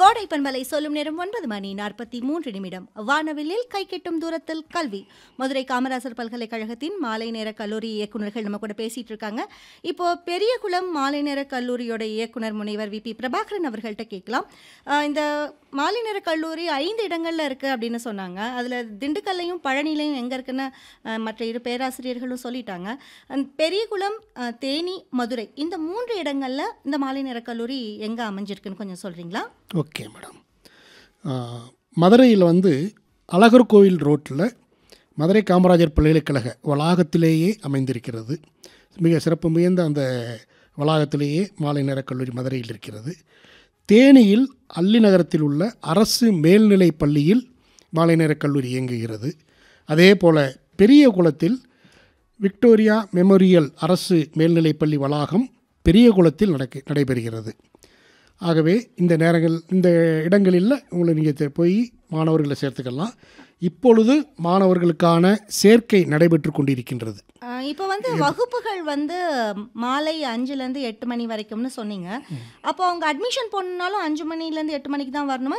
கோடை பண்பலை சொல்லும் நேரம் ஒன்பது மணி நாற்பத்தி மூன்று நிமிடம் வானவில்லில் கைக்கெட்டும் தூரத்தில் கல்வி மதுரை காமராசர் பல்கலைக்கழகத்தின் மாலை நேர கல்லூரி இயக்குநர்கள் நம்ம கூட பேசிட்டு இருக்காங்க இப்போ பெரியகுளம் மாலை நேர கல்லூரியோட இயக்குனர் முனைவர் வி பி பிரபாகரன் அவர்கள்ட்ட கேட்கலாம் அஹ் இந்த மாலை நேர கல்லூரி ஐந்து இடங்கள்ல இருக்கு அப்படின்னு சொன்னாங்க அதுல திண்டுக்கல்லையும் பழனிலையும் எங்க இருக்குன்னு அஹ், மற்ற இரு பேராசிரியர்களும் சொல்லிட்டாங்க அந்த பெரியகுளம் அஹ், தேனி மதுரை இந்த மூன்று இடங்கள்ல இந்த மாலை நேர கல்லூரி எங்க அமைஞ்சிருக்குன்னு கொஞ்சம் சொல்றீங்களா ஓகே மேடம் மதுரையில் வந்து அழகர் கோவில் ரோட்டில் மதுரை காமராஜர் பல்கலைக்கழக வளாகத்திலேயே அமைந்திருக்கிறது மிக சிறப்பு மிகுந்த அந்த வளாகத்திலேயே மாலை நேர கல்லூரி மதுரையில் இருக்கிறது தேனியில் அல்லி நகரத்தில் உள்ள அரசு மேல்நிலைப் பள்ளியில் மாலை நேர கல்லூரி இயங்குகிறது அதே போல் பெரிய குளத்தில் விக்டோரியா மெமோரியல் அரசு மேல்நிலைப்பள்ளி வளாகம் பெரிய குளத்தில் நடக்க நடைபெறுகிறது ஆகவே இந்த நேரங்கள் இந்த இடங்களில் உங்களை நீங்கள் போய் மாணவர்களை சேர்த்துக்கலாம் இப்பொழுது மாணவர்களுக்கான சேர்க்கை நடைபெற்று கொண்டிருக்கின்றது அஹ் இப்போ வந்து வகுப்புகள் வந்து மாலை அஞ்சுலேருந்து எட்டு மணி வரைக்கும்னு சொன்னீங்க அப்போ அவங்க அட்மிஷன் போடணுனாலும் அஞ்சு மணிலேருந்து எட்டு மணிக்கு தான் வரணுமா